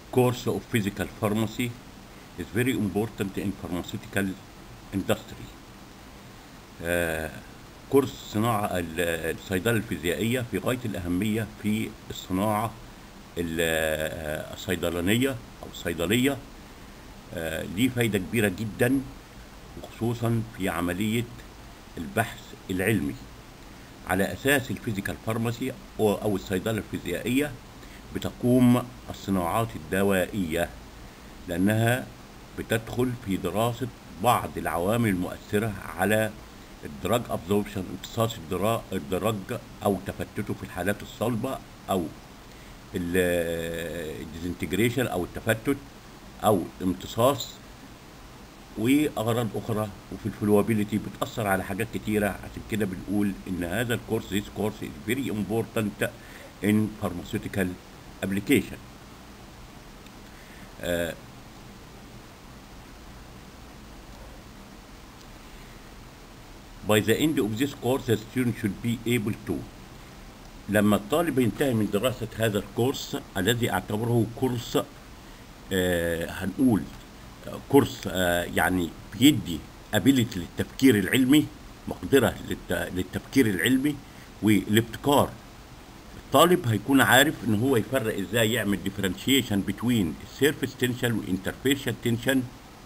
course of physical pharmacy is very important in pharmaceutical industry. آه، كورس الصناعة ال- الصيدلة الفيزيائية في غاية الأهمية في الصناعة ال- آه، الصيدلانية أو الصيدلية آه، ليه فايدة كبيرة جدا وخصوصا في عملية البحث العلمي على أساس الفيزيكال فارماسي أو أو الصيدلة الفيزيائية بتقوم الصناعات الدوائية لأنها بتدخل في دراسة بعض العوامل المؤثرة على الدراج ابزوربشن امتصاص الدرا- الدراج أو تفتته في الحالات الصلبة أو الديزنتجريشن أو التفتت أو امتصاص واغراض اخرى وفي الفلوابيليتي بتاثر على حاجات كتيره عشان كده بنقول ان هذا الكورس this course is very important in pharmaceutical application آه، by the end of this course the student should be able to لما الطالب ينتهي من دراسة هذا الكورس الذي اعتبره كورس آه هنقول آه، كورس آه يعني بيدي ability للتفكير العلمي مقدرة للت- للتفكير العلمي والابتكار الطالب هيكون عارف ان هو يفرق ازاي يعمل differentiation between السيرفيس تنشن والانترفيشال تنشن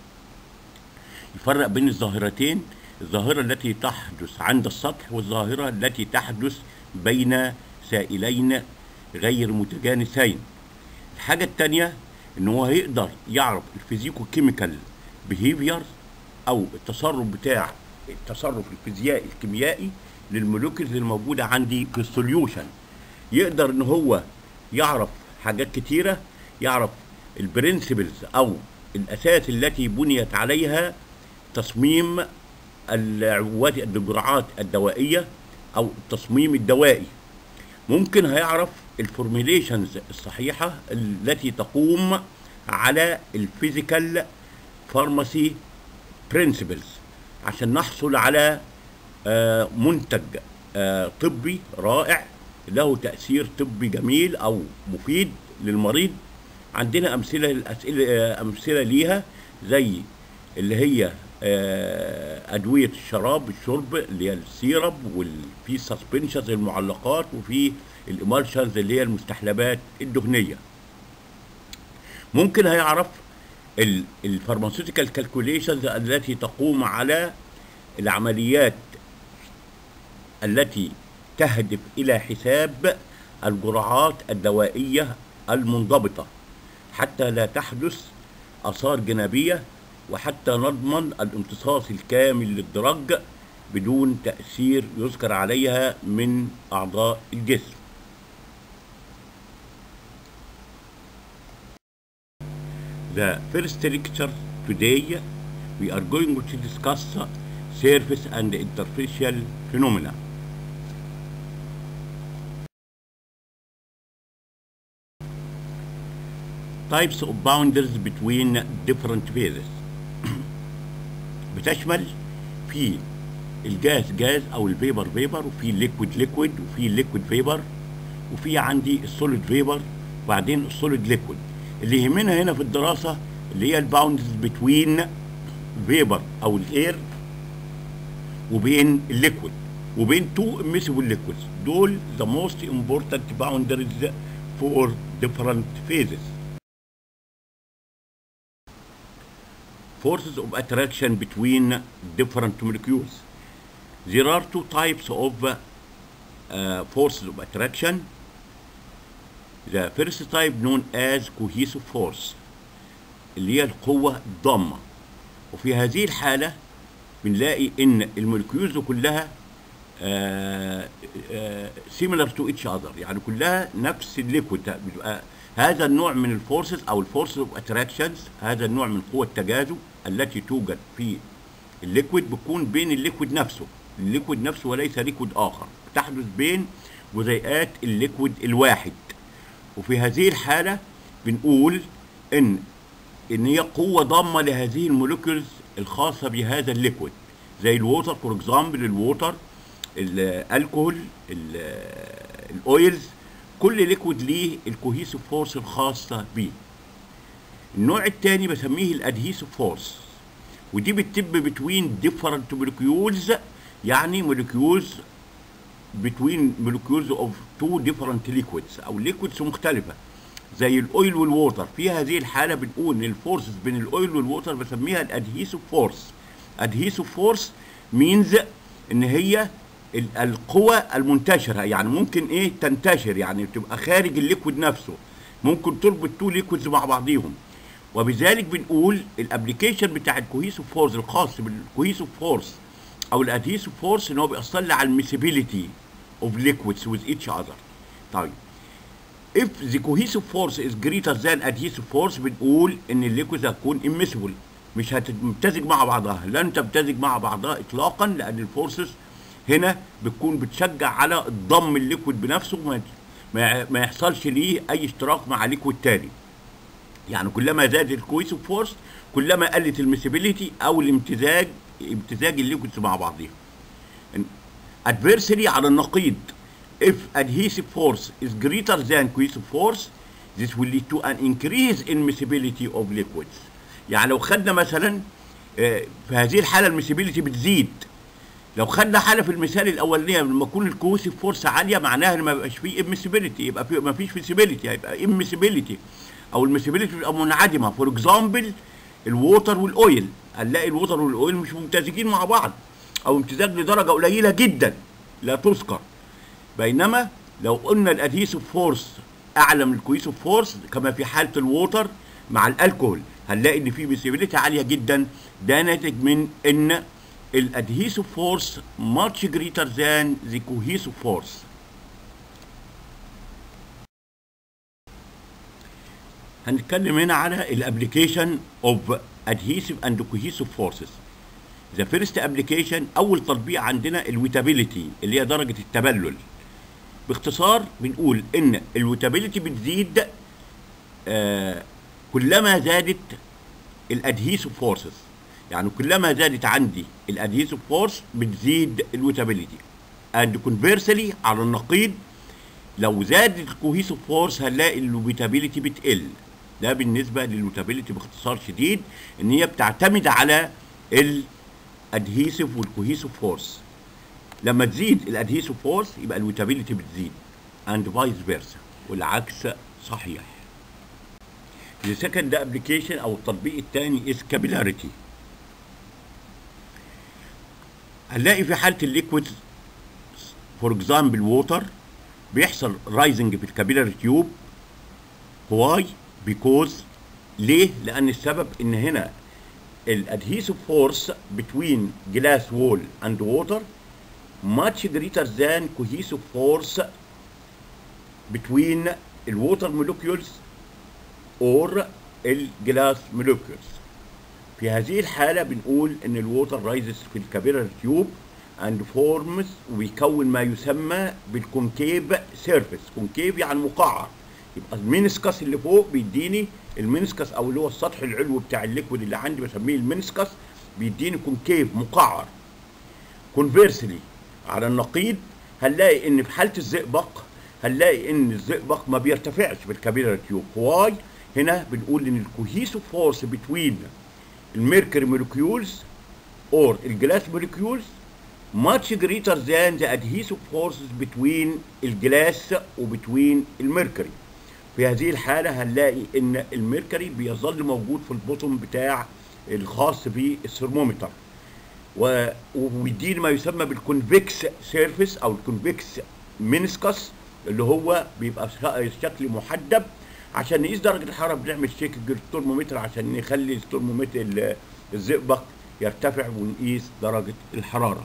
يفرق بين الظاهرتين الظاهرة التي تحدث عند السطح والظاهرة التي تحدث بين سائلين غير متجانسين الحاجة التانية ان هو هيقدر يعرف الفيزيكو كيميكال بيهيفير او التصرف بتاع التصرف الفيزيائي الكيميائي للمولوكيولز الموجودة عندي في السوليوشن يقدر ان هو يعرف حاجات كتيرة يعرف البرنسبلز او الاساس التي بنيت عليها تصميم العبوات الجرعات الدوائية او التصميم الدوائي ممكن هيعرف الفورميليشنز الصحيحة التي تقوم على الفيزيكال فارماسي برنسبلز عشان نحصل على آه، منتج آه، طبي رائع له تأثير طبي جميل أو مفيد للمريض عندنا أمثلة الأسئلة آه، أمثلة ليها زي اللي هي آه، أدوية الشراب الشرب اللي هي السيرب وفي سسبنشنز المعلقات وفي الإمالشنز اللي هي المستحلبات الدهنية ممكن هيعرف الفارماسيوتيكال كالكوليشنز التي تقوم على العمليات التي تهدف الى حساب الجرعات الدوائيه المنضبطه حتى لا تحدث اثار جانبيه وحتى نضمن الامتصاص الكامل للدرج بدون تاثير يذكر عليها من اعضاء الجسم The first lecture today we are going to discuss surface and interfacial phenomena. Types of boundaries between different phases. بتشمل في الجاز جاز او الفيبر فيبر وفي الليكويد ليكويد وفي الليكويد فيبر وفي عندي السوليد فيبر وبعدين السوليد ليكويد اللي يهمنا هنا في الدراسه اللي هي الباوندز بتوين فيبر او الاير وبين الليكويد وبين تو اميسيبل ليكويدز دول the most important boundaries for different phases forces of attraction between different molecules there are two types of uh, forces of attraction the first type known as cohesive force اللي هي القوة الضامة وفي هذه الحالة بنلاقي ان المولكيولز كلها سيميلر تو اتش اذر يعني كلها نفس الليكويد بيبقى هذا النوع من الفورسز او الفورسز اوف اتراكشنز هذا النوع من قوة التجاذب التي توجد في الليكويد بتكون بين الليكويد نفسه الليكويد نفسه وليس ليكويد اخر بتحدث بين جزيئات الليكويد الواحد وفي هذه الحالة بنقول ان ان هي قوة ضامة لهذه المولكيولز الخاصة بهذا الليكويد زي الووتر فور اكزامبل الووتر الالكوهول الاويلز كل ليكويد ليه الكوهيسيف فورس الخاصة بيه النوع الثاني بسميه الادهيسيف فورس ودي بتتم بتوين ديفرنت مولكيولز يعني مولكيولز بتوين مولكيولز اوف تو ديفرنت ليكويدز او ليكويدز مختلفه زي الاويل والووتر في هذه الحاله بنقول ان الفورسز بين الاويل والووتر بسميها الادهيسيف فورس ادهيسيف فورس مينز ان هي ال- القوى المنتشره يعني ممكن ايه تنتشر يعني تبقى خارج الليكويد نفسه ممكن تربط تو ليكويدز مع بعضيهم وبذلك بنقول الابلكيشن بتاع الكوهيسيف فورس الخاص بالكوهيسيف فورس او الادهيسيف فورس ان هو بيأثر لي على الميسيبيليتي اوف liquids with each other طيب if the cohesive force is greater than adhesive force بنقول ان الليكويد هتكون immiscible مش هتمتزج مع بعضها لن تمتزج مع بعضها اطلاقا لان الفورسز هنا بتكون بتشجع على ضم الليكويد بنفسه ما ما ما يحصلش ليه اي اشتراك مع ليكويد تاني يعني كلما زادت الكويسيف فورس كلما قلت المسيبيليتي او الامتزاج امتزاج الليكويدز مع بعضها adversely على النقيض if adhesive force is greater than cohesive force this will lead to an increase in miscibility of liquids يعني لو خدنا مثلا آه، في هذه الحاله المسيبيليتي بتزيد لو خدنا حاله في المثال الاولانيه لما يكون الكوسيف فورس عاليه معناها ان ما يبقاش فيه امسيبيليتي يبقى في ما فيش فيسيبيليتي هيبقى امسيبيليتي او المسيبيليتي تبقى منعدمه فور اكزامبل الووتر والاويل هنلاقي الووتر والاويل مش ممتزجين مع بعض او امتزاج لدرجه قليله جدا لا تذكر بينما لو قلنا الادهيسيف فورس اعلى من الكويسيف فورس كما في حاله الووتر مع الالكوهول هنلاقي ان في فيسيبيليتي عاليه جدا ده ناتج من ان الادهيسيف فورس much greater than the cohesive force هنتكلم هنا على الابليكيشن اوف adhesive and cohesive forces ذا فيرست ابليكيشن اول تطبيق عندنا الويتابيليتي اللي هي درجه التبلل باختصار بنقول ان الويتابيليتي بتزيد آه كلما زادت الادهيسيف فورسز يعني كلما زادت عندي الادهيسيف فورس بتزيد الويتابيليتي اند كونفيرسلي على النقيض لو زادت الكوهيسيف فورس هنلاقي الويتابيليتي بتقل ده بالنسبه للويتابيليتي باختصار شديد ان هي بتعتمد على الادهيسيف والكوهيسيف فورس لما تزيد الادهيسيف فورس يبقى الويتابيليتي بتزيد اند فايس فيرسا والعكس صحيح The second application او التطبيق الثاني is capillarity هنلاقي في حاله الليكويد فور اكزامبل ووتر بيحصل رايزنج في الكابيلاري تيوب واي بيكوز ليه؟ لان السبب ان هنا الادهيسيف فورس بتوين جلاس وول اند ووتر much greater than cohesive force between الووتر molecules or الجلاس molecules في هذه الحالة بنقول ان الووتر رايزز في الكابيلر تيوب اند فورمز ويكون ما يسمى بالكونكيف سيرفيس كونكيف يعني مقعر يبقى المينسكس اللي فوق بيديني المينسكس او اللي هو السطح العلوي بتاع الليكويد اللي عندي بسميه المينسكس بيديني كونكيف مقعر كونفيرسلي على النقيض هنلاقي ان في حاله الزئبق هنلاقي ان الزئبق ما بيرتفعش بالكابيلر تيوب واي هنا بنقول ان الكوهيسيف فورس بتوين الميركوري مولكيولز اور الجلاس مولكيولز much greater than the adhesive forces between الجلاس وبتوين الميركوري في هذه الحالة هنلاقي ان الميركوري بيظل موجود في البطن بتاع الخاص بالثرمومتر و- وبيديني ما يسمى بالكونفكس سيرفيس او الكونفكس مينسكس اللي هو بيبقى ش- شكل محدب عشان نقيس درجه الحراره بنعمل شيك الترمومتر عشان نخلي الترمومتر ال- الزئبق يرتفع ونقيس درجه الحراره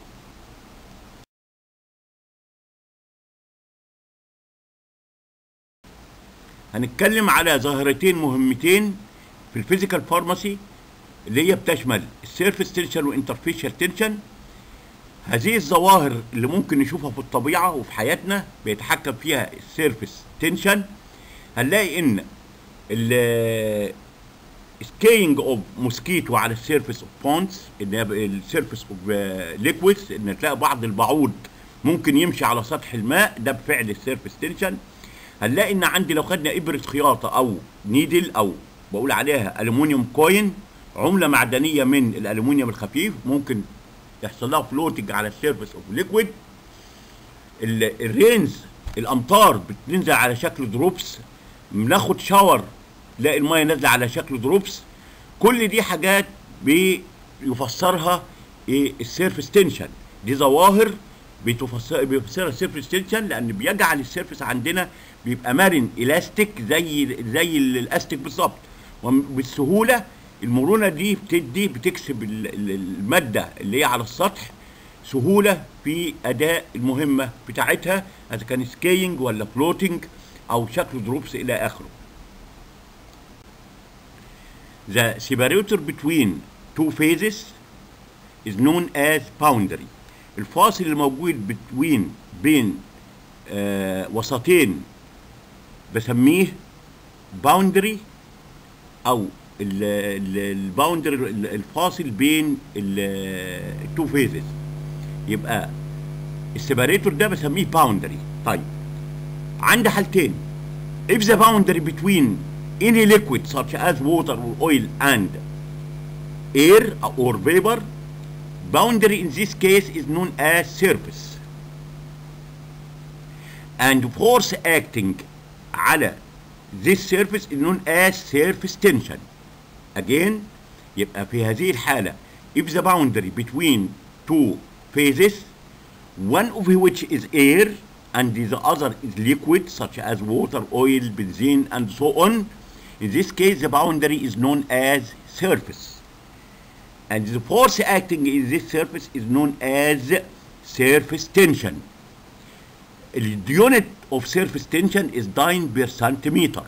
هنتكلم على ظاهرتين مهمتين في الفيزيكال فارماسي اللي هي بتشمل السيرفيس تنشن والانترفيشال تنشن هذه الظواهر اللي ممكن نشوفها في الطبيعه وفي حياتنا بيتحكم فيها السيرفيس تنشن هنلاقي ان سكينج اوف موسكيتو على السيرفيس اوف بونز ان السيرفيس اوف ليكويدز ان تلاقي بعض البعوض ممكن يمشي على سطح الماء ده بفعل السيرفيس تنشن هنلاقي ان عندي لو خدنا ابره خياطه او نيدل او بقول عليها الومنيوم كوين عمله معدنيه من الالومنيوم الخفيف ممكن يحصل لها فلوتنج على السيرفيس اوف ليكويد الرينز الامطار بتنزل على شكل دروبس بناخد شاور تلاقي الميه نازله على شكل دروبس كل دي حاجات بيفسرها ايه السيرفس تنشن دي ظواهر بتفسر بيفسرها السيرفس تنشن لان بيجعل السيرفس عندنا بيبقى مرن الاستيك زي زي الاستيك بالظبط وبالسهوله المرونه دي بتدي بتكسب ال- ال- الماده اللي هي على السطح سهوله في اداء المهمه بتاعتها اذا كان سكينج ولا فلوتنج او شكل دروبس الى اخره The separator between two phases is known as boundary. الفاصل الموجود between بين آه وسطين بسميه boundary او الباوندري الفاصل بين التو فيزز يبقى السيباريتور ده بسميه باوندري طيب عندي حالتين if the boundary between any liquid such as water or oil and air or vapor boundary in this case is known as surface and force acting على this surface is known as surface tension again يبقى في هذه الحالة if the boundary between two phases one of which is air and the other is liquid such as water, oil, benzene and so on in this case the boundary is known as surface and the force acting in this surface is known as surface tension the unit of surface tension is dyne per centimeter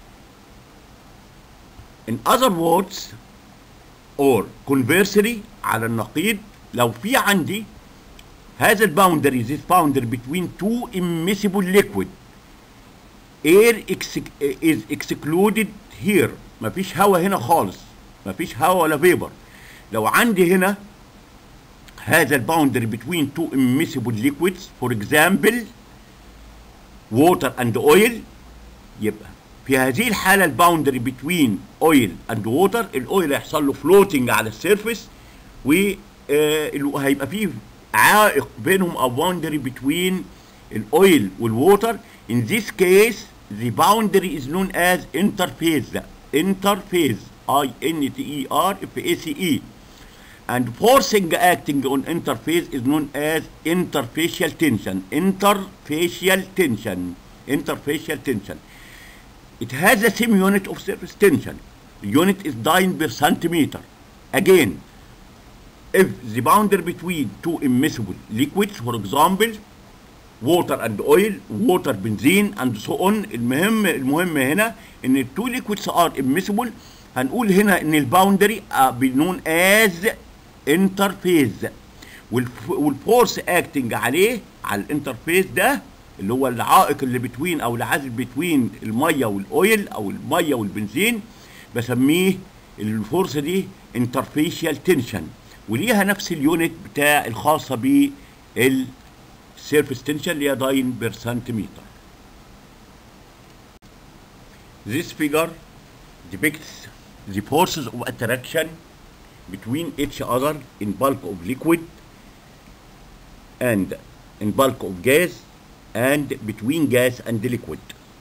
in other words or conversely على النقيض لو في عندي هذا الباوندري this boundary between two immiscible liquid air ex is excluded here مفيش هواء هنا خالص مفيش هواء ولا فيبر لو عندي هنا هذا الباوندري between two immiscible liquids for example water and oil يبقى في هذه الحالة الباوندري بتوين اويل اند ووتر الاويل هيحصل له فلوتنج على السيرفيس وهيبقى فيه عائق بينهم او باوندري بتوين الاويل والووتر in this case the boundary is known as interface interface I N T E R F A C E and forcing acting on interface is known as interfacial tension interfacial tension interfacial tension it has the same unit of surface tension the unit is dyne per centimeter again if the boundary between two immiscible liquids for example water and oil water benzene and so on المهم المهم هنا ان التو liquids are immiscible هنقول هنا ان الباوندري بنون as interface والفورس اكتنج عليه على الانترفيس ده اللي هو العائق اللي بتوين او العازل بتوين الميه والاويل او الميه والبنزين بسميه الفورس دي انترفيشال تنشن وليها نفس اليونت بتاع الخاصه بالسيرفيس تنشن اللي هي داين بير سنتيمتر This figure depicts the forces of attraction between each other in bulk of liquid and in bulk of gas and between gas and liquid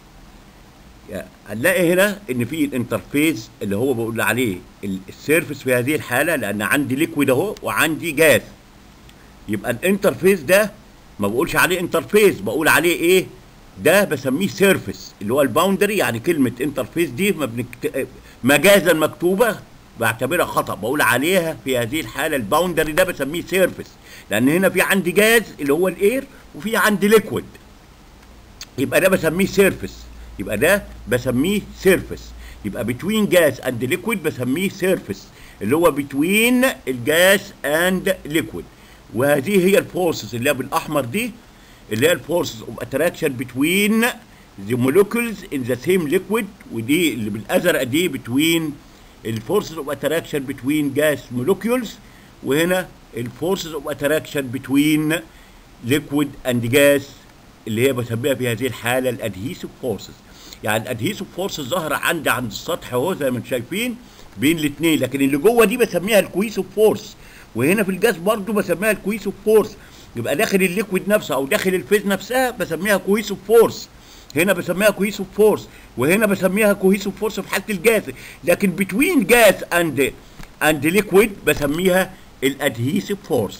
هنلاقي هنا ان في الانترفيس اللي هو بقول عليه السيرفس في هذه الحاله لان عندي ليكويد اهو وعندي جاز يبقى الانترفيس ده ما بقولش عليه انترفيس بقول عليه ايه ده بسميه سيرفس اللي هو الباوندري يعني كلمه انترفيس دي ما بنكت... مجازا مكتوبه بعتبرها خطا بقول عليها في هذه الحاله الباوندري ده بسميه سيرفس لان هنا في عندي جاز اللي هو الاير وفي عندي ليكويد يبقى ده بسميه سيرفس يبقى ده بسميه سيرفس يبقى بتوين جاز اند ليكويد بسميه سيرفس اللي هو بتوين الجاز اند ليكويد وهذه هي الفورسز اللي هي بالاحمر دي اللي هي الفورسز اوف اتراكشن بتوين ذا molecules ان ذا سيم ليكويد ودي اللي بالازرق دي بتوين الفورسز اوف اتراكشن بتوين جاز molecules وهنا الفورسز اوف اتراكشن بتوين ليكويد اند جاز اللي هي بسميها في هذه الحاله الادهيسيف فورسز يعني الادهيسيف فورس الظاهره عندي عند السطح اهو زي ما انتم شايفين بين الاثنين لكن اللي جوه دي بسميها الكويسيف فورس وهنا في الجاز برضو بسميها الكويسيف فورس يبقى داخل الليكويد نفسه او داخل الفيز نفسها بسميها كويسيف فورس هنا بسميها كويسيف فورس وهنا بسميها كويسيف فورس في حاله الجاز لكن بتوين جاز اند اند ليكويد بسميها الادهيسيف فورس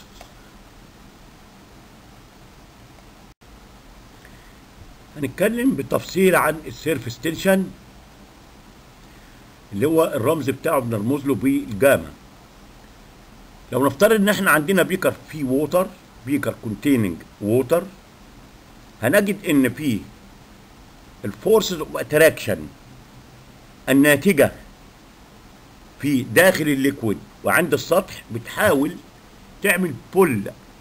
هنتكلم بالتفصيل عن السيرفس تنشن اللي هو الرمز بتاعه بنرمز له بالجاما لو نفترض ان احنا عندنا بيكر فيه ووتر بيكر كونتيننج ووتر هنجد ان فيه الفورسز اوف اتراكشن الناتجه في داخل الليكويد وعند السطح بتحاول تعمل بول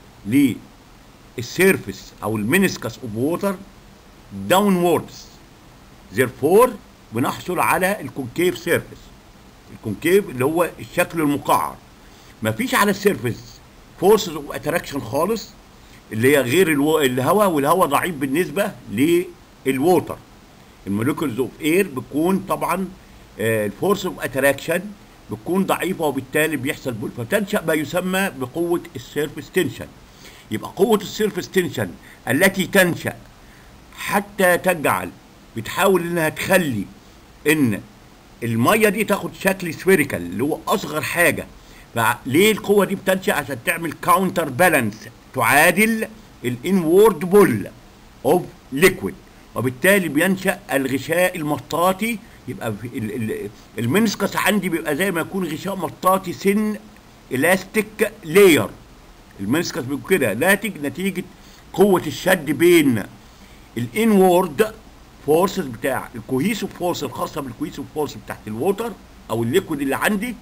للسيرفس او المينسكس اوف ووتر داونوردز therefore بنحصل على الكونكيف سيرفيس الكونكيف اللي هو الشكل المقعر مفيش على السيرفيس فورسز اوف اتراكشن خالص اللي هي غير الو... الهواء والهواء ضعيف بالنسبه للووتر الموليكولز اوف اير بتكون طبعا الفورس اوف اتراكشن بتكون ضعيفه وبالتالي بيحصل بول فتنشا ما يسمى بقوه السيرفيس تنشن يبقى قوه السيرفيس تنشن التي تنشا حتى تجعل بتحاول انها تخلي ان الميه دي تاخد شكل سفيريكال اللي هو اصغر حاجه فليه القوه دي بتنشا عشان تعمل كاونتر بالانس تعادل الانورد بول اوف ليكويد وبالتالي بينشا الغشاء المطاطي يبقى المنسكس عندي بيبقى زي ما يكون غشاء مطاطي سن الاستيك لاير المنسكس بيبقى كده ناتج نتيجه قوه الشد بين الانورد فورسز بتاع الكوهيسيف فورس الخاصه بالكوهيسيف فورس بتاعت الووتر او الليكويد اللي عندي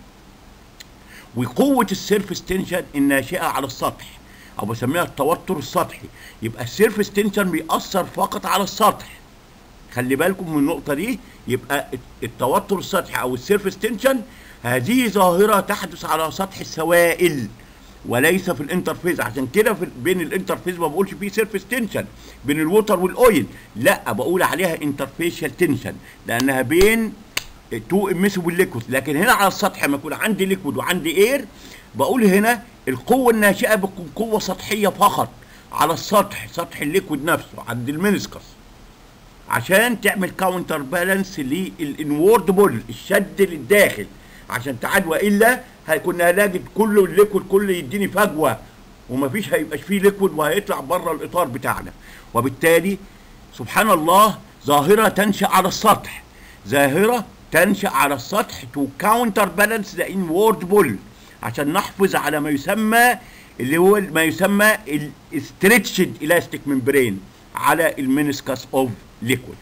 وقوه السيرفس تنشن الناشئه على السطح او بسميها التوتر السطحي يبقى السيرفس تنشن بيأثر فقط على السطح خلي بالكم من النقطة دي يبقى التوتر السطحي أو السيرفس تنشن هذه ظاهرة تحدث على سطح السوائل وليس في الانترفيز عشان كده في بين الانترفيز ما بقولش فيه سيرفس تنشن بين الووتر والاويل لا بقول عليها انترفيشال تنشن لانها بين تو اميسبل ليكويد لكن هنا على السطح لما يكون عندي ليكويد وعندي اير بقول هنا القوة الناشئة بتكون قوة سطحية فقط على السطح سطح الليكويد نفسه عند المنسكس عشان تعمل كاونتر بالانس للانورد بول الشد للداخل عشان تعاد والا كنا هنجد كله الليكويد كله يديني فجوه ومفيش هيبقاش فيه ليكويد وهيطلع بره الاطار بتاعنا وبالتالي سبحان الله ظاهره تنشا على السطح ظاهره تنشا على السطح تو كاونتر بالانس ذا انورد بول عشان نحافظ على ما يسمى اللي هو ما يسمى الاستريتشد الاستيك ممبرين على المينسكس اوف liquid.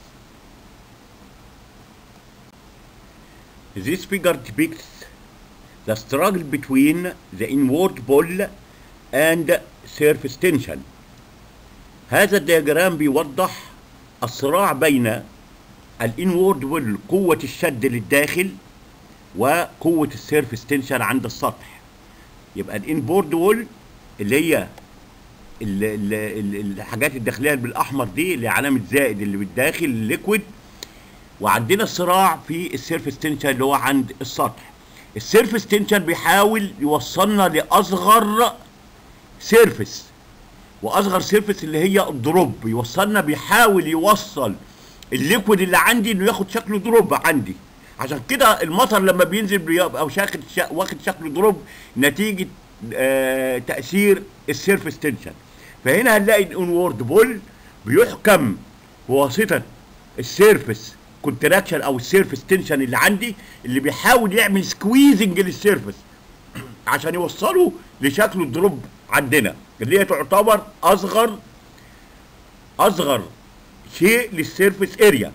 This figure depicts the struggle between the inward pull and surface tension. هذا الدياجرام بيوضح الصراع بين الانورد بول قوة الشد للداخل وقوة السيرفس تنشن عند السطح. يبقى الانبورد وول اللي هي ال ال ال الحاجات الداخليه بالاحمر دي اللي علامه زائد اللي بالداخل الليكويد وعندنا الصراع في السيرفس تنشن اللي هو عند السطح السيرفس تنشن بيحاول يوصلنا لاصغر سيرفس واصغر سيرفس اللي هي الدروب يوصلنا بيحاول يوصل الليكويد اللي عندي انه ياخد شكله دروب عندي عشان كده المطر لما بينزل بيبقى واخد واخد شكل دروب نتيجه آه تاثير السيرفس تنشن فهنا هنلاقي الانورد بول بيحكم بواسطه السيرفس كونتراكشن او السيرفس تنشن اللي عندي اللي بيحاول يعمل سكويزنج للسيرفس عشان يوصله لشكل الدروب عندنا اللي هي تعتبر اصغر اصغر شيء للسيرفس اريا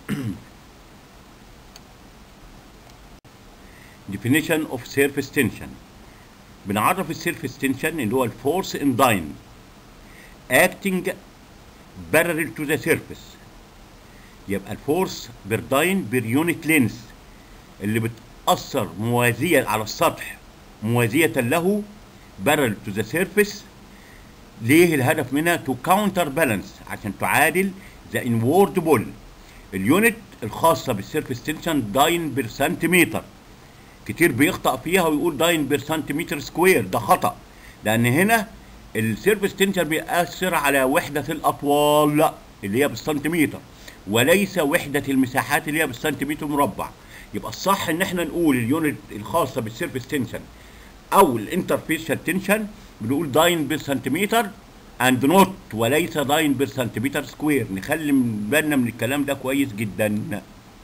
definition of surface tension بنعرف السيرفس تنشن اللي هو الفورس ان داين acting parallel to the surface يبقى الفورس بير داين بير يونت لينس اللي بتأثر موازيا على السطح موازية له parallel to the surface ليه الهدف منها to counter balance عشان تعادل the inward ball اليونت الخاصه بالسيرفيس تنشن داين بير سنتيمتر كتير بيخطأ فيها ويقول داين بير سنتيمتر سكوير ده خطأ لان هنا السيرفيس تنشن بيأثر على وحده الاطوال اللي هي بالسنتيمتر وليس وحده المساحات اللي هي بالسنتيمتر مربع يبقى الصح ان احنا نقول اليونت الخاصه بالسيرفيس تنشن او الانترفيشال تنشن بنقول داين بالسنتيمتر اند نوت وليس داين بالسنتيمتر سكوير نخلي بالنا من الكلام ده كويس جدا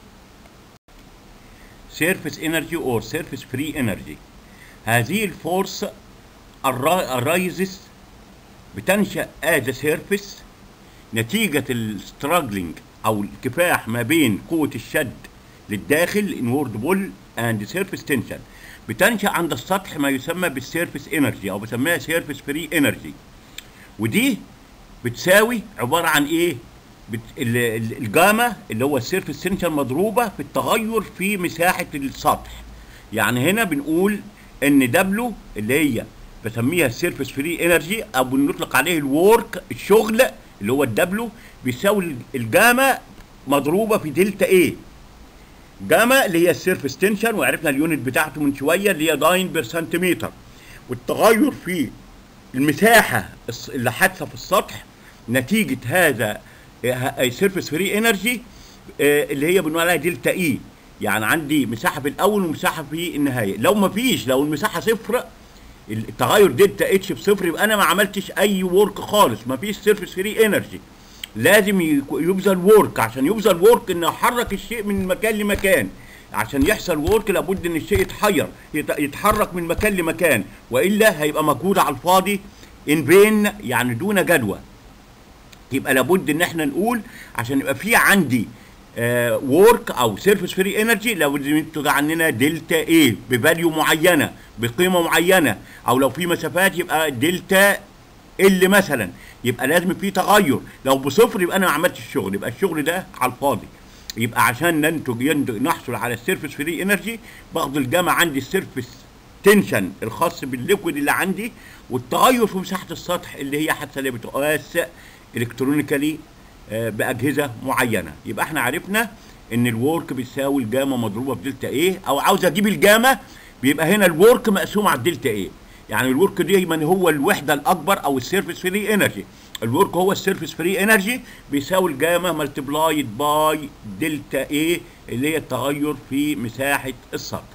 سيرفيس انرجي اور سيرفيس فري انرجي هذه الفورس الرايزس بتنشا از سيرفيس نتيجه الستراجلينج او الكفاح ما بين قوه الشد للداخل انورد بول اند سيرفيس تنشن بتنشا عند السطح ما يسمى بالسيرفيس انرجي او بسميها سيرفيس فري انرجي ودي بتساوي عباره عن ايه بت... ال- ال- الجاما اللي هو السيرفيس تنشن مضروبه في التغير في مساحه السطح يعني هنا بنقول ان دبليو اللي هي بسميها السيرفيس فري انرجي او بنطلق عليه الورك الشغل اللي هو الدبليو بيساوي الجاما مضروبه في دلتا ايه جاما اللي هي السيرفيس تنشن وعرفنا اليونت بتاعته من شويه اللي هي داين بير سنتيمتر والتغير في المساحه الس- اللي حادثه في السطح نتيجه هذا سيرفيس فري انرجي اللي هي بنقول عليها دلتا اي يعني عندي مساحه في الاول ومساحه في النهايه لو ما فيش لو المساحه صفر التغير دلتا اتش بصفر يبقى انا ما عملتش اي ورك خالص ما فيش سيرفيس فري انرجي لازم يك- يبذل ورك عشان يبذل ورك انه يحرك الشيء من مكان لمكان عشان يحصل ورك لابد ان الشيء يتحير يت- يتحرك من مكان لمكان والا هيبقى مجهود على الفاضي ان بين يعني دون جدوى يبقى لابد ان احنا نقول عشان يبقى في عندي وورك او سيرفيس فري انرجي لابد ان ينتج عننا دلتا ايه بفاليو معينه بقيمه معينه او لو في مسافات يبقى دلتا ال مثلا يبقى لازم في تغير لو بصفر يبقى انا ما عملتش الشغل يبقى الشغل ده على الفاضي يبقى عشان ننتج ينتج نحصل على السيرفيس فري انرجي باخد الجامعه عندي السيرفيس تنشن الخاص بالليكويد اللي عندي والتغير في مساحه السطح اللي هي حتى اللي بتقاس الكترونيكالي آه، باجهزه معينه يبقى احنا عرفنا ان الورك بيساوي الجاما مضروبه بدلتا ايه او عاوز اجيب الجاما بيبقى هنا الورك مقسوم على الدلتا ايه يعني الورك دايما هو الوحده الاكبر او السيرفيس فري انرجي الورك هو السيرفيس فري انرجي بيساوي الجاما ملتبلايد باي دلتا ايه اللي هي التغير في مساحه السطح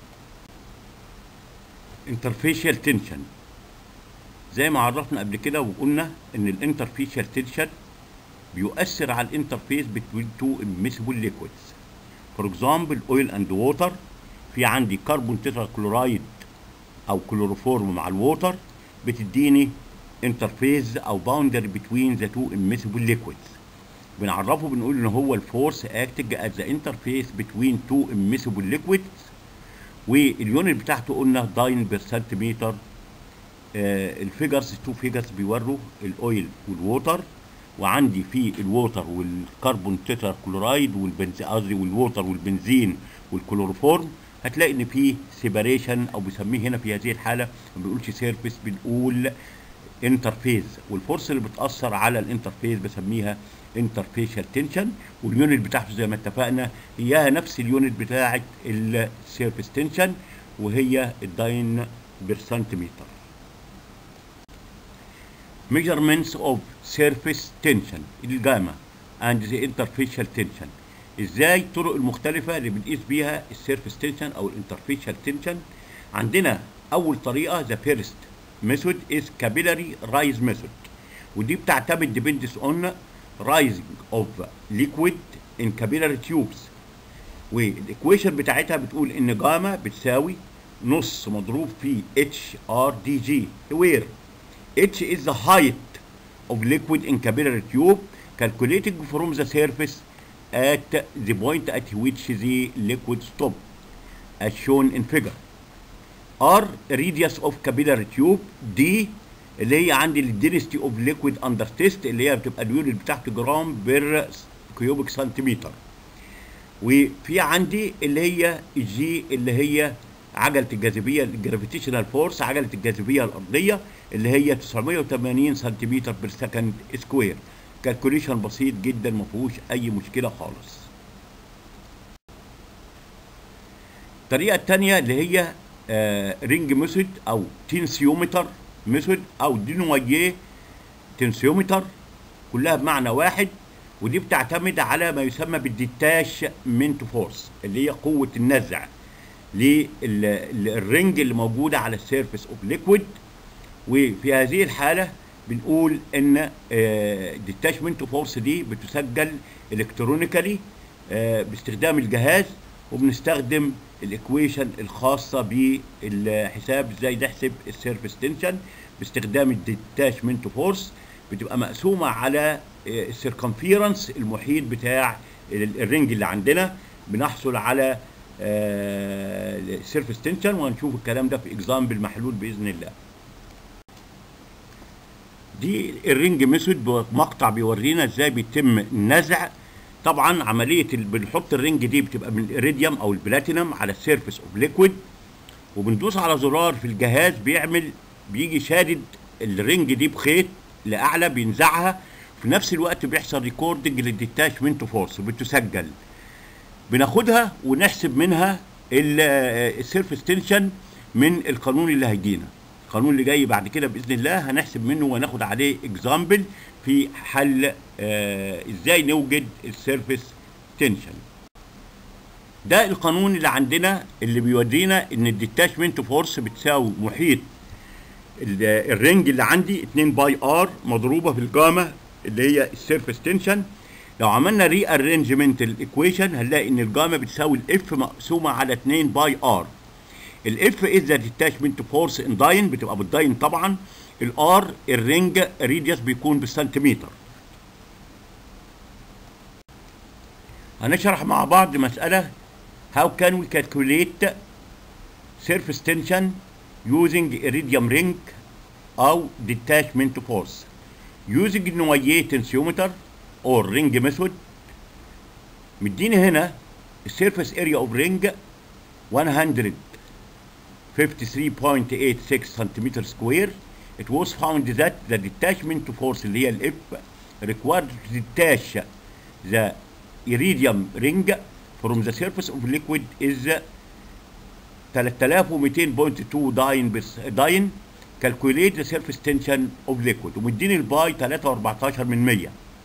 انترفيشال تنشن زي ما عرفنا قبل كده وقلنا ان الانترفيشال تنشن بيؤثر على الانترفيس بين تو immiscible liquids فور اكزامبل اويل اند ووتر في عندي كربون تترا كلورايد او كلوروفورم مع الووتر بتديني انترفيس او باوندري بتوين ذا تو immiscible liquids بنعرفه بنقول ان هو الفورس اكتنج ات ذا انترفيس بتوين تو immiscible liquids واليونت بتاعته قلنا داين بير سنتيمتر آه الفيجرز تو فيجرز بيوروا الاويل والووتر وعندي في الووتر والكربون تتر كلورايد والبنزين قصدي والووتر والبنزين والكلوروفورم هتلاقي ان في سيباريشن او بنسميه هنا في هذه الحاله ما بنقولش سيرفيس بنقول انترفيز والفورس اللي بتاثر على الانترفيز بسميها انترفيشال تنشن واليونت بتاعته زي ما اتفقنا هي نفس اليونت بتاعه السيرفيس تنشن وهي الداين بير سنتيمتر measurements of surface tension الجاما and the interfacial tension ازاي الطرق المختلفة اللي بنقيس بيها السيرفيس تنشن او الانترفيشال تنشن عندنا اول طريقة the first method is capillary rise method ودي بتعتمد depends on rising of liquid in capillary tubes والايكويشن بتاعتها بتقول ان جاما بتساوي نص مضروب في اتش ار دي جي where H is the height of liquid in capillary tube calculated from the surface at the point at which the liquid stop as shown in figure. R radius of capillary tube D اللي هي عندي ال density of liquid under test اللي هي بتبقى اليونت بتاعت جرام بير كيوبيك سنتيمتر وفي عندي اللي هي جي اللي هي عجله الجاذبيه الجرافيتيشنال فورس عجله الجاذبيه الارضيه اللي هي 980 سنتيمتر بير سكند سكوير كالكوليشن بسيط جدا ما فيهوش اي مشكله خالص الطريقه الثانيه اللي هي آه رينج ميثود او تنسيومتر ميثود او دينويه تنسيومتر كلها بمعنى واحد ودي بتعتمد على ما يسمى بالديتاشمنت فورس اللي هي قوه النزع للرنج اللي موجوده على السيرفيس اوف ليكويد وفي هذه الحاله بنقول ان الديتاشمنت فورس دي بتسجل الكترونيكالي باستخدام الجهاز وبنستخدم الايكويشن الخاصه بالحساب ازاي نحسب السيرفيس تنشن باستخدام الديتاشمنت فورس بتبقى مقسومه على السيركمفيرنس المحيط بتاع الرنج اللي عندنا بنحصل على السيرفيس تنشن وهنشوف الكلام ده في اكزامبل محلول باذن الله دي الرينج ميثود مقطع بيورينا ازاي بيتم النزع طبعا عمليه بنحط الرينج دي بتبقى من الاريديوم او البلاتينم على السيرفيس اوف ليكويد وبندوس على زرار في الجهاز بيعمل بيجي شادد الرينج دي بخيط لاعلى بينزعها في نفس الوقت بيحصل ريكوردنج للديتاشمنت فورس وبتسجل بناخدها ونحسب منها السيرفيس تنشن من القانون اللي هيجينا القانون اللي جاي بعد كده باذن الله هنحسب منه وناخد عليه اكزامبل في حل آه ازاي نوجد السيرفيس تنشن ده القانون اللي عندنا اللي بيورينا ان الديتاشمنت فورس بتساوي محيط الرنج اللي عندي 2 باي ار مضروبه في الجاما اللي هي السيرفيس تنشن لو عملنا ري ارينجمنت الايكويشن هنلاقي ان الجاما بتساوي الاف مقسومه على 2 باي ار الاف از ذا ديتاشمنت فورس ان داين بتبقى بالداين طبعا الار الرنج ريديوس بيكون بالسنتيمتر هنشرح مع بعض مسألة how can we calculate surface tension using iridium ring أو detachment force using نوية tensiometer or ring method مديني هنا السيرفيس اريا اوف رينج 153.86 centimeter square it was found that the detachment force اللي هي الاف required to detach the iridium ring from the surface of liquid is 3200.2 داين بس داين calculate the surface tension of liquid ومديني الباي 3.14 من 100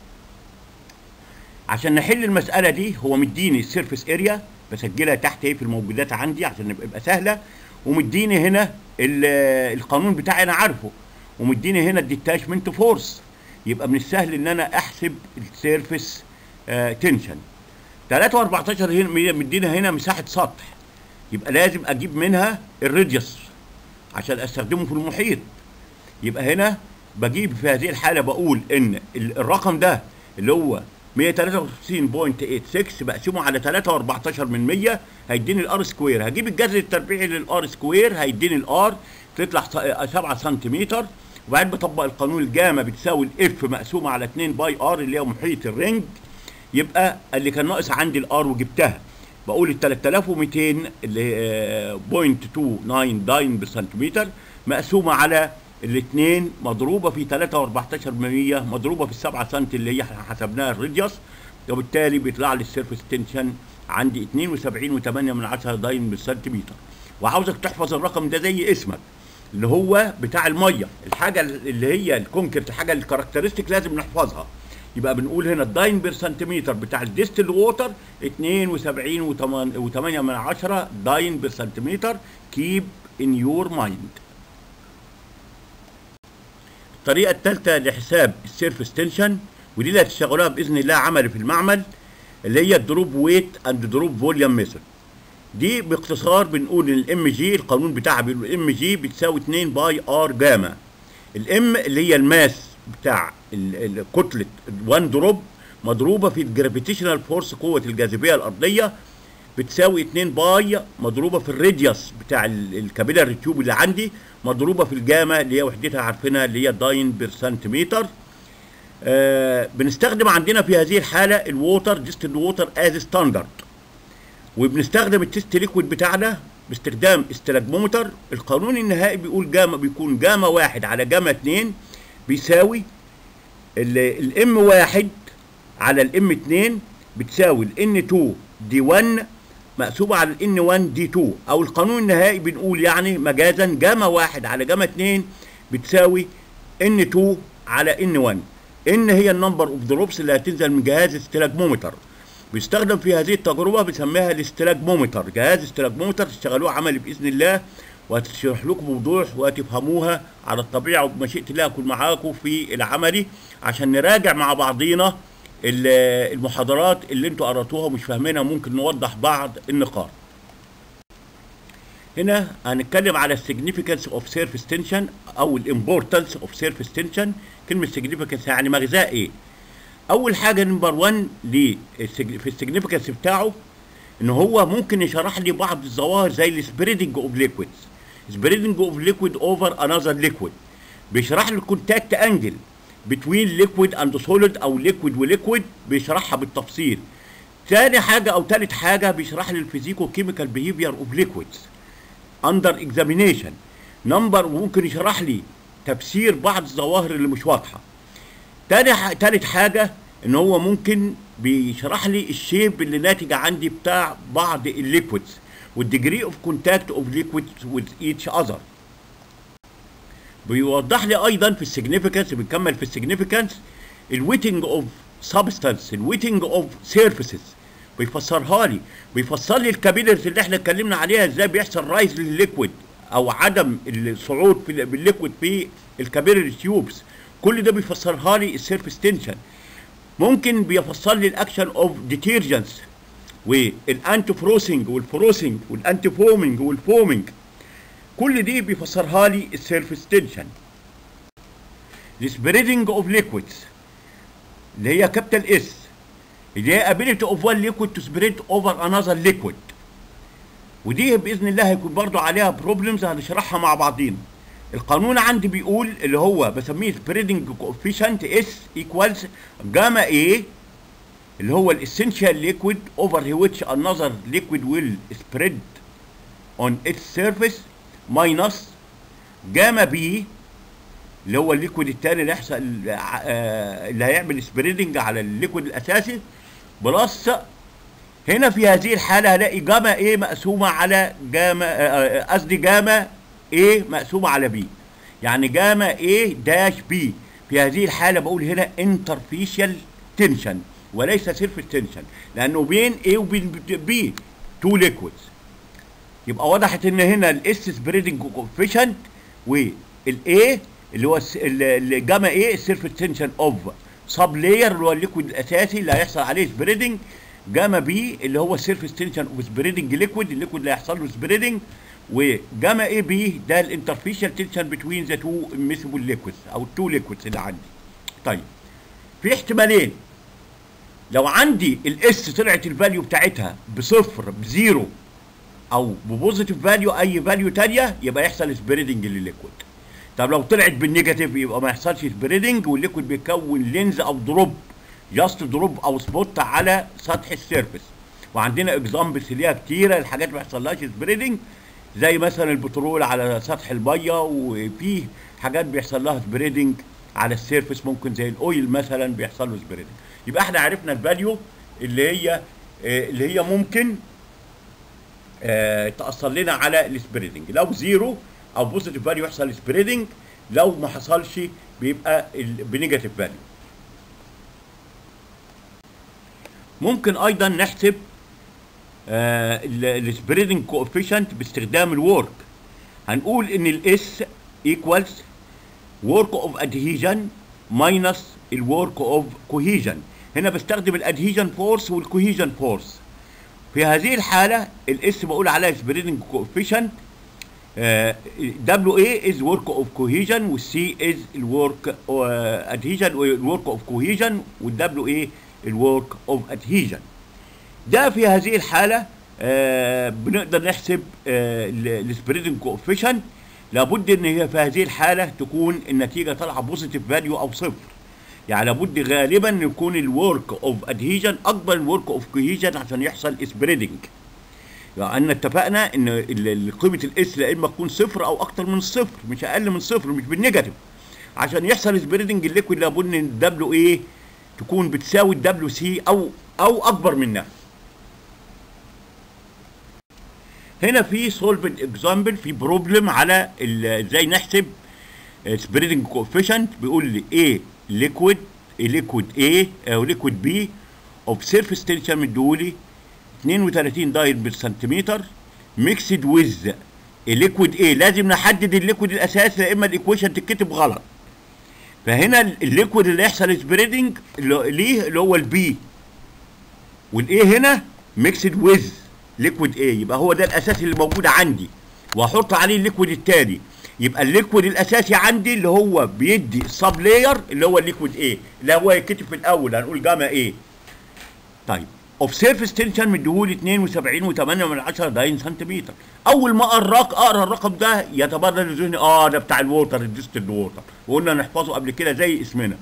عشان نحل المسألة دي هو مديني السيرفيس اريا بسجلها تحت ايه في الموجودات عندي عشان يبقى سهلة ومديني هنا القانون بتاعي انا عارفه ومديني هنا الديتاشمنت فورس يبقى من السهل ان انا احسب السيرفيس آه تنشن 3 و14 هنا مدينا هنا مساحه سطح يبقى لازم اجيب منها الراديوس عشان استخدمه في المحيط يبقى هنا بجيب في هذه الحاله بقول ان الرقم ده اللي هو 153.86 بقسمه على 3 و14 من 100 هيديني الار سكوير هجيب الجذر التربيعي للار سكوير هيديني الار تطلع 7 سنتيمتر وبعدين بطبق القانون الجاما بتساوي الاف مقسومه على 2 باي ار اللي هي محيط الرنج يبقى اللي كان ناقص عندي الار وجبتها بقول ال 3200 اللي هي 0.29 داين بالسنتيمتر مقسومه على الاثنين مضروبه في 3 و14 مضروبه في ال 7 سم اللي هي حسبناها الراديوس وبالتالي بيطلع لي السيرفيس تنشن عندي 72.8 من 10 داين بالسنتيمتر وعاوزك تحفظ الرقم ده زي اسمك اللي هو بتاع الميه الحاجه اللي هي الكونكريت الحاجه الكاركترستيك لازم نحفظها يبقى بنقول هنا الداين بير سنتيمتر بتاع الديستل ووتر 72.8 من 10 داين بير سنتيمتر كيب ان يور مايند الطريقه الثالثه لحساب السيرفيس تنشن ودي اللي هتشتغلوها باذن الله عملي في المعمل اللي هي الدروب ويت اند دروب فوليوم ميثود دي باختصار بنقول ان الام جي القانون بتاعها بيقول الام جي بتساوي 2 باي ار جاما الام اللي هي الماس بتاع كتله 1 دروب مضروبه في الجرافيتيشنال فورس قوه الجاذبيه الارضيه بتساوي 2 باي مضروبه في الراديوس بتاع الكابيلاري تيوب اللي عندي مضروبه في الجاما اللي هي وحدتها عارفينها اللي هي داين بير سنتيمتر آه بنستخدم عندنا في هذه الحاله الووتر ديستل ووتر از ستاندرد وبنستخدم التست ليكويد بتاعنا باستخدام استلاجمومتر القانون النهائي بيقول جاما بيكون جاما واحد على جاما اتنين بيساوي الام واحد على الام 2 بتساوي الان 2 دي 1 مقسومة على الان 1 دي 2 او القانون النهائي بنقول يعني مجازا جاما واحد على جاما 2 بتساوي ان 2 على ان 1 ان هي النمبر اوف دروبس اللي هتنزل من جهاز استلاجمومتر بيستخدم في هذه التجربه بنسميها الاستلاجمومتر جهاز استلاجمومتر تشتغلوه عملي باذن الله وهتشرح لكم بوضوح وهتفهموها على الطبيعه وبمشيئه الله اكون معاكم في العملي عشان نراجع مع بعضينا المحاضرات اللي انتوا قراتوها ومش فاهمينها ممكن نوضح بعض النقاط هنا هنتكلم على السيجنيفيكانس اوف سيرفيس تنشن او الامبورتنس اوف سيرفيس تنشن كلمه سيجنيفيكانس يعني مغزاها ايه اول حاجه نمبر 1 في السيجنيفيكانس بتاعه ان هو ممكن يشرح لي بعض الظواهر زي السبريدنج اوف ليكويدز سبريدنج اوف ليكويد اوفر انذر ليكويد بيشرح لي الكونتاكت انجل بتوين ليكويد اند سوليد او ليكويد وليكويد بيشرحها بالتفصيل تاني حاجه او تالت حاجه بيشرح لي الفيزيكو كيميكال بيهيفير اوف ليكويدز اندر اكزامينيشن نمبر ممكن يشرح لي تفسير بعض الظواهر اللي مش واضحه تاني ح... تالت حاجه ان هو ممكن بيشرح لي الشيب اللي ناتج عندي بتاع بعض الليكويدز والديجري اوف كونتاكت اوف ليكويدز وذ ايتش اذر بيوضح لي ايضا في السيجنيفيكانس بنكمل في السيجنيفيكانس الويتنج اوف سبستانس الويتنج اوف سيرفيسز بيفسرها لي بيفسر لي الكابيلرز اللي احنا اتكلمنا عليها ازاي بيحصل رايز للليكويد او عدم الصعود في بالليكويد في الكابيلر تيوبس كل ده بيفسرها لي السيرفيس تنشن ممكن بيفسر لي الاكشن اوف ديتيرجنتس والانتي فروسنج والفروسنج والانتي فومنج والفومنج كل دي بيفسرها لي السيرفيس تنشن السبريدنج اوف ليكويدز اللي هي كابيتال اس اللي هي ability of one liquid to spread over another liquid ودي باذن الله هيكون برضو عليها بروبلمز هنشرحها مع بعضينا القانون عندي بيقول اللي هو بسميه spreading coefficient S equals جاما A اللي هو الاسينشال ليكويد over which another liquid will spread on its surface minus جاما B اللي هو الليكويد التاني اللي هيحصل اللي هيعمل سبريدنج على الليكويد الاساسي بلس هنا في هذه الحاله هلاقي جاما ايه مقسومه على جاما قصدي جاما ايه مقسومه على بي يعني جاما ايه داش بي في هذه الحاله بقول هنا انترفيشال تنشن وليس سيرفيس تنشن لانه بين ايه وبين بي تو ليكويدز يبقى وضحت ان هنا الاس سبريدنج كوفيشنت والايه اللي هو الجاما ايه السيرفيس تنشن اوف سب لاير اللي هو الليكويد الاساسي اللي هيحصل عليه سبريدنج جاما بي اللي هو السيرفيس تنشن اوف سبريدنج ليكويد الليكويد اللي هيحصل له سبريدنج وجاما اي بي ده الانترفيشال تنشن بتوين ذا تو اميسبل ليكويدز او التو ليكويدز اللي عندي طيب في احتمالين لو عندي الاس طلعت الفاليو بتاعتها بصفر بزيرو او ببوزيتيف فاليو اي فاليو تانية يبقى يحصل سبريدنج للليكويد طب لو طلعت بالنيجاتيف يبقى ما يحصلش سبريدنج والليكويد بيكون لينز او دروب جاست دروب او سبوت على سطح السيرفيس وعندنا اكزامبلز ليها كتيره الحاجات ما يحصلهاش سبريدنج زي مثلا البترول على سطح الميه وفي حاجات بيحصل لها سبريدنج على السيرفيس ممكن زي الاويل مثلا بيحصل له سبريدنج يبقى احنا عرفنا الفاليو اللي هي اللي هي ممكن آه تاثر لنا على السبريدنج لو زيرو او بوزيتيف فاليو يحصل سبريدنج لو ما حصلش بيبقى بنيجاتيف فاليو ممكن ايضا نحسب السبريدنج كوفيشنت باستخدام الورك هنقول ان الاس ايكوالز ورك اوف ادهيجن ماينس الورك اوف كوهيجن هنا بستخدم الادهيجن فورس والكوهيجن فورس في هذه الحاله الاس بقول عليها سبريدنج كوفيشنت دبليو اي از ورك اوف كوهيجن والسي از الورك ادهيجن والورك اوف كوهيجن والدبليو اي الورك اوف ادهيجن ده في هذه الحاله آه بنقدر نحسب آه السبريدنج كوفيشنت لابد ان هي في هذه الحاله تكون النتيجه طالعه بوزيتيف فاليو او صفر يعني لابد غالبا يكون الورك اوف ادهيجن اكبر من الورك اوف كوهيجن عشان يحصل سبريدنج لان اتفقنا ان قيمه الاس لا اما تكون صفر او اكتر من صفر مش اقل من صفر مش بالنيجاتيف عشان يحصل سبريدنج الليكويد لابد ان الدبليو ايه تكون بتساوي الدبليو سي او او اكبر منها هنا في سولفنت اكزامبل في بروبلم على ال- ازاي نحسب سبريدنج كوفيشنت بيقول لي ايه ليكويد ليكويد ايه او ليكويد بي اوف سيرفيس تنشن مديهولي 32 داير بالسنتيمتر ميكسد ويز الليكويد ايه لازم نحدد الليكويد الاساسي يا اما الايكويشن تتكتب غلط فهنا الليكويد اللي يحصل سبريدنج ليه اللي هو البي والايه هنا ميكسد ويز ليكويد ايه يبقى هو ده الاساسي اللي موجود عندي واحط عليه الليكويد التاني يبقى الليكويد الاساسي عندي اللي هو بيدي السب لاير اللي هو الليكويد ايه اللي هو يتكتب في الاول هنقول جاما ايه طيب اوف سيرفيس تنشن مديهولي 72 و8 من 10 داين سنتيمتر اول ما اقرا اقرا الرقم ده يتبادر لذهني اه ده بتاع الووتر الديستل ووتر وقلنا نحفظه قبل كده زي اسمنا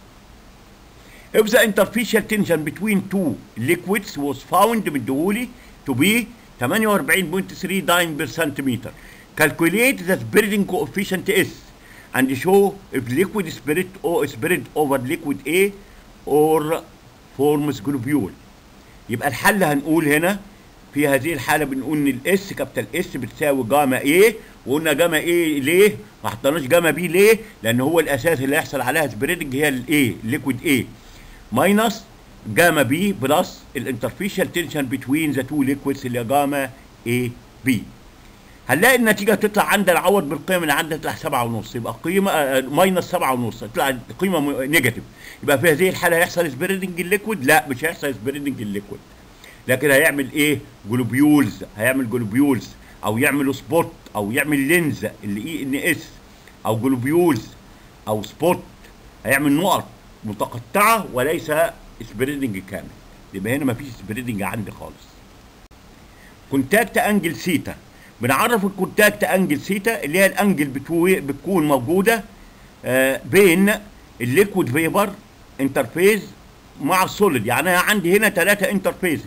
If the interfacial tension between two liquids was found مديهولي to be 48.3 dyne per centimeter calculate the spreading coefficient S and show if liquid spread or spread over liquid A or forms globule يبقى الحل هنقول هنا في هذه الحاله بنقول ان الاس كابيتال اس بتساوي جاما ايه وقلنا جاما ايه ليه ما حطيناش جاما بي ليه لان هو الاساس اللي هيحصل عليها سبريدنج هي الايه ليكويد ايه ماينس جاما بي بلس الانترفيشال تنشن بتوين ذا تو ليكويدز اللي هي جاما اي بي هنلاقي النتيجه تطلع عند العوض بالقيم اللي عندها تطلع سبعة ونص يبقى قيمه آه، ماينس سبعة ونص تطلع قيمه م- نيجاتيف يبقى في هذه الحاله هيحصل سبريدنج الليكويد لا مش هيحصل سبريدنج الليكويد لكن هيعمل ايه جلوبيولز هيعمل جلوبيولز او يعمل سبوت او يعمل لينز اللي اي ان اس او جلوبيولز او سبوت هيعمل نقط متقطعه وليس سبريدنج كامل يبقى هنا مفيش سبريدنج عندي خالص كونتاكت انجل سيتا بنعرف الكونتاكت انجل سيتا اللي هي الانجل بتوي بتكون موجوده آه بين الليكويد فيبر انترفيز مع السوليد يعني انا عندي هنا ثلاثه انترفيزز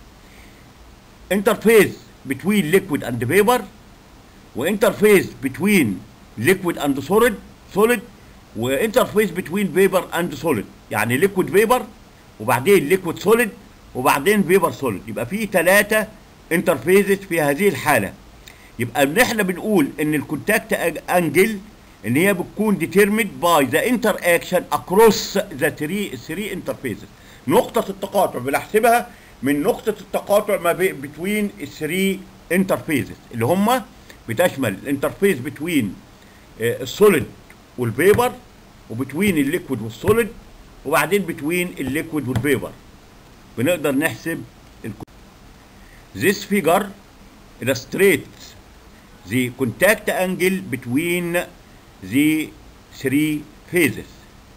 انترفيز بتوين ليكويد اند فيبر وانترفيز بتوين ليكويد اند سوليد سوليد وانترفيز بتوين فيبر اند سوليد يعني ليكويد فيبر وبعدين ليكويد سوليد وبعدين فيبر سوليد يبقى في ثلاثه انترفيزز في هذه الحاله يبقى ان احنا بنقول ان الكونتاكت انجل ان هي بتكون determined by the interaction across the three three interfaces نقطة التقاطع بنحسبها من نقطة التقاطع ما بين between الثري interfaces اللي هم بتشمل الانترفيس between السوليد والفيبر وبتوين الليكويد والسوليد وبعدين بتوين الليكويد والفيبر بنقدر نحسب ال This figure illustrates the contact angle between the three phases.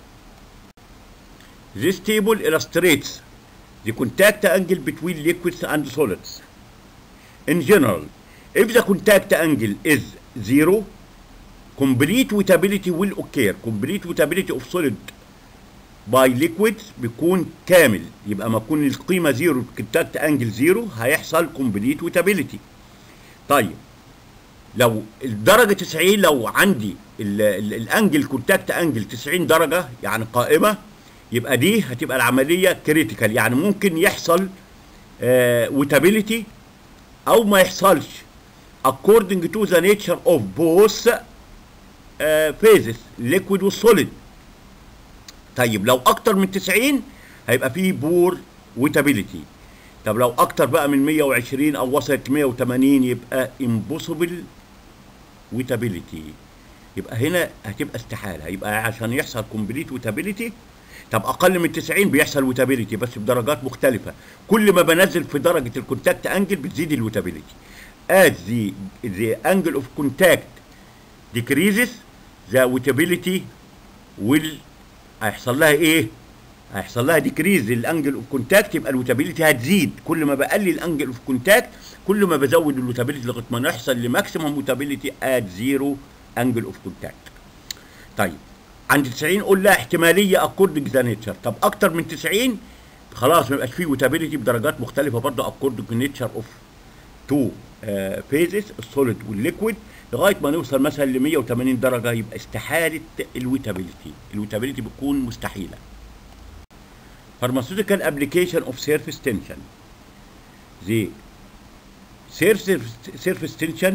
This table illustrates the contact angle between liquids and solids. In general, if the contact angle is zero, complete wettability will occur. Complete wettability of solid by liquids بيكون كامل يبقى ما يكون القيمه زيرو كونتاكت انجل زيرو هيحصل كومبليت ويتابيليتي طيب لو الدرجه 90 لو عندي ال- ال- الانجل كونتاكت انجل 90 درجه يعني قائمه يبقى دي هتبقى العمليه كريتيكال يعني ممكن يحصل ويتابيليتي او ما يحصلش according to the nature of both uh, phases liquid والsolid طيب لو اكتر من 90 هيبقى فيه بور ويتابيليتي طب لو اكتر بقى من 120 او وصلت 180 يبقى امبوسيبل ويتابيليتي يبقى هنا هتبقى استحاله هيبقى عشان يحصل كومبليت ويتابيليتي طب اقل من 90 بيحصل ويتابيليتي بس بدرجات مختلفه كل ما بنزل في درجه الكونتاكت انجل بتزيد الويتابيليتي as the the angle of contact decreases the wettability will هيحصل لها ايه؟ هيحصل لها ديكريز الانجل اوف كونتاكت يبقى الوتابيلتي هتزيد كل ما بقلل الانجل اوف كونتاكت كل ما بزود الوتابيلتي لغايه ما نحصل لماكسيمم وتابيلتي ات زيرو انجل اوف كونتاكت. طيب عند 90 قول لها احتماليه اكوردنج ذا نيتشر طب اكتر من 90 خلاص ما يبقاش فيه وتابيلتي بدرجات مختلفه برضه اكوردنج نيتشر اوف تو فيزز السوليد والليكويد لغايه ما نوصل مثلا ل 180 درجه يبقى استحاله الويتابيليتي الويتابيليتي بتكون مستحيله pharmaceutical application of surface tension the surface, surface tension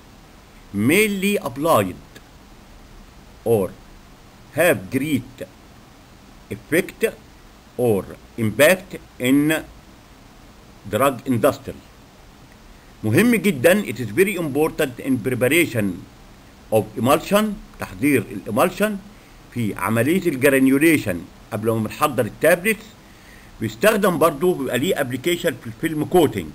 mainly applied or have great effect or impact in drug industry مهم جدا it is very important in preparation of emulsion تحضير الامالشن في عمليه الجرانيوليشن قبل ما بنحضر التابلتس بيستخدم برضه بيبقى ليه ابلكيشن في الفيلم كوتنج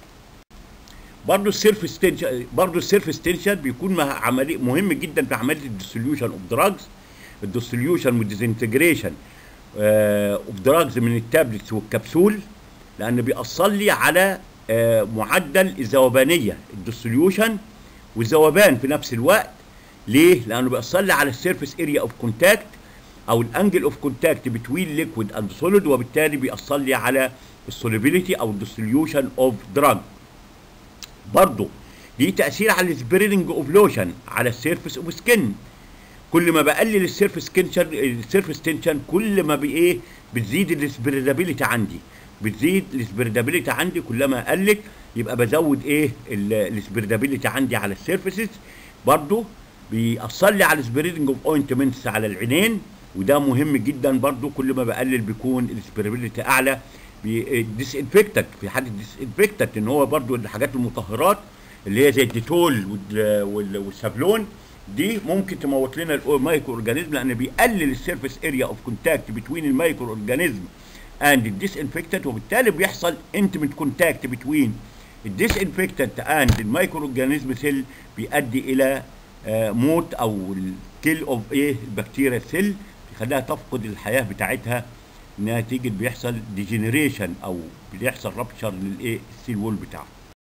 برضه السيرفس تنشن برضه السيرفس تنشن بيكون مع عمليه مهم جدا في عمليه الديسوليوشن اوف دراجز الديسوليوشن والديزنتجريشن اوف دراجز من التابلتس والكبسول لان بيأثر لي على آه معدل الذوبانيه الديسوليوشن والذوبان في نفس الوقت ليه؟ لانه بيأثر لي على السيرفيس اريا اوف كونتاكت او الانجل اوف كونتاكت بتوين ليكويد اند سوليد وبالتالي بيأثر لي على السوليبيليتي او الديسوليوشن اوف دراج برضه ليه تأثير على السبريدنج اوف لوشن على السيرفيس اوف سكين كل ما بقلل السيرفيس تنشن السيرفيس تنشن كل ما بايه بتزيد السبريدابيلتي عندي بتزيد السبريدابيلتي عندي كلما قلت يبقى بزود ايه السبريدابيلتي عندي على السيرفيسز برضه بيأثر لي على السبريدنج اوف اوينتمنتس على العينين وده مهم جدا برضو كل ما بقلل بيكون السبريبيليتي اعلى ديس انفكتنت في حاله ديس انفكتنت ان هو برضو الحاجات المطهرات اللي هي زي الديتول والسافلون دي ممكن تموت لنا المايكرو اورجانيزم لان بيقلل السيرفيس اريا اوف كونتاكت بتوين المايكرو اورجانيزم اند الديس انفكتنت وبالتالي بيحصل انتمنت كونتاكت بتوين الديس انفكتنت اند المايكرو اورجانيزم سيل بيؤدي الى آه موت او الكيل اوف ايه البكتيريا سيل يخليها تفقد الحياه بتاعتها نتيجه بيحصل ديجنريشن او بيحصل رابتشر للايه السيل وول بتاعها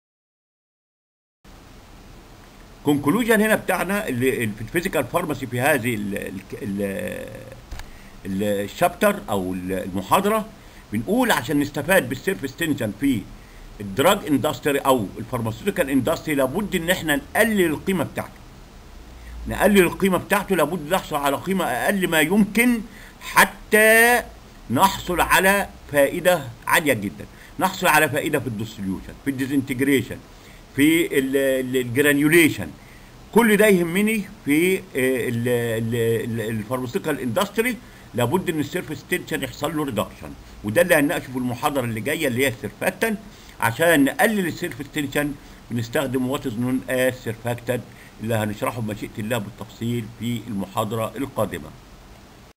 كونكلوجن هنا بتاعنا اللي في الفيزيكال فارماسي في هذه ال ال الشابتر او المحاضره بنقول عشان نستفاد بالسيرفيس تنشن في الدراج اندستري او الفارماسيوتيكال اندستري لابد ان احنا نقلل القيمه بتاعته نقلل القيمه بتاعته لابد نحصل على قيمه اقل ما يمكن حتى نحصل على فائده عاليه جدا نحصل على فائده في الديسوليوشن في الديزنتجريشن في الجرانيوليشن كل ده يهمني في الفارماسيوتيكال اندستري لابد ان السيرفيس تنشن يحصل له ريدكشن وده اللي هنناقشه في المحاضره اللي جايه اللي هي السيرفاكتنت عشان نقلل السيرفيس تنشن بنستخدم وات از نون از سيرفاكتنت اللي هنشرحه بمشيئه الله بالتفصيل في المحاضره القادمه